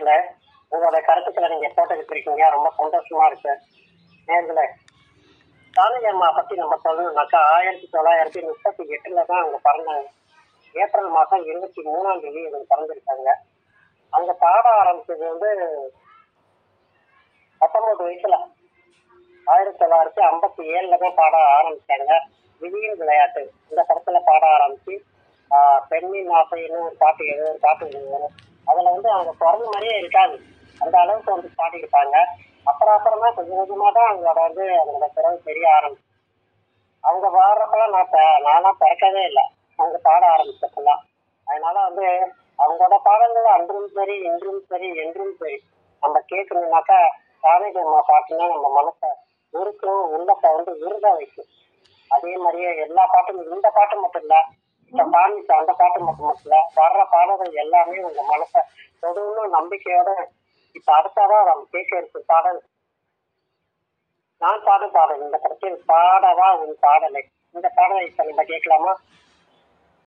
நேர்களே உங்களோட கருத்துக்களை நீங்க போட்டுக்கிட்டு இருக்கீங்க ரொம்ப சந்தோஷமா இருக்கு நேர்களே சாரதி அம்மா பத்தி நம்ம சொல்லணும்னாக்கா ஆயிரத்தி தொள்ளாயிரத்தி முப்பத்தி எட்டுல தான் அவங்க பிறந்தாங்க ஏப்ரல் மாசம் இருபத்தி மூணாம் தேதி இவங்க பிறந்திருக்காங்க அவங்க பாட ஆரம்பிச்சது வந்து பத்தொன்பது வயசுல ஆயிரத்தி தொள்ளாயிரத்தி ஐம்பத்தி ஏழுல தான் பாட ஆரம்பிச்சாங்க விதியின் விளையாட்டு இந்த படத்துல பாட ஆரம்பிச்சு ஆஹ், பெண்ணின் ஆசைன்னு ஒரு பாட்டு ஏதோ ஒரு பாட்டு வரும் அதுல வந்து அவங்க பிறந்த மாதிரியே இருக்காது அந்த அளவுக்கு வந்து பாடியிருப்பாங்க அப்புறம் அப்புறமா கொஞ்சம் கொஞ்சமா தான் அவங்களோட வந்து அவங்களோட திறமை தெரிய ஆரம்பிச்சு அவங்க பாடுறப்பெல்லாம் நான் ப- நான்லாம் பிறக்கவே இல்லை அவங்க பாட ஆரம்பிச்சப்பெல்லாம் அதனால வந்து அவங்களோட பாடல்கள் அன்றும் சரி இன்றும் சரி என்றும் சரி நம்ம கேட்கணும்னாக்கா சாரதி அம்மா பாட்டுன்னா நம்ம மனசை உருக்கும் உள்ளத்தை வந்து விருத வைக்கும் அதே மாதிரியே எல்லா பாட்டும் இந்த பாட்டு மட்டும் இல்ல இப்ப காமிச்ச அந்த பாட்டு மட்டும் மட்டும் இல்ல வர்ற பாடல்கள் எல்லாமே உங்க மனசை தொடுன்னு நம்பிக்கையோட இப்ப அடுத்ததான் நம்ம கேட்க இருக்கு பாடல் நான் பாடும் பாடல் இந்த படத்தில் பாடவா உன் பாடலை இந்த பாடலை இப்ப நம்ம கேட்கலாமா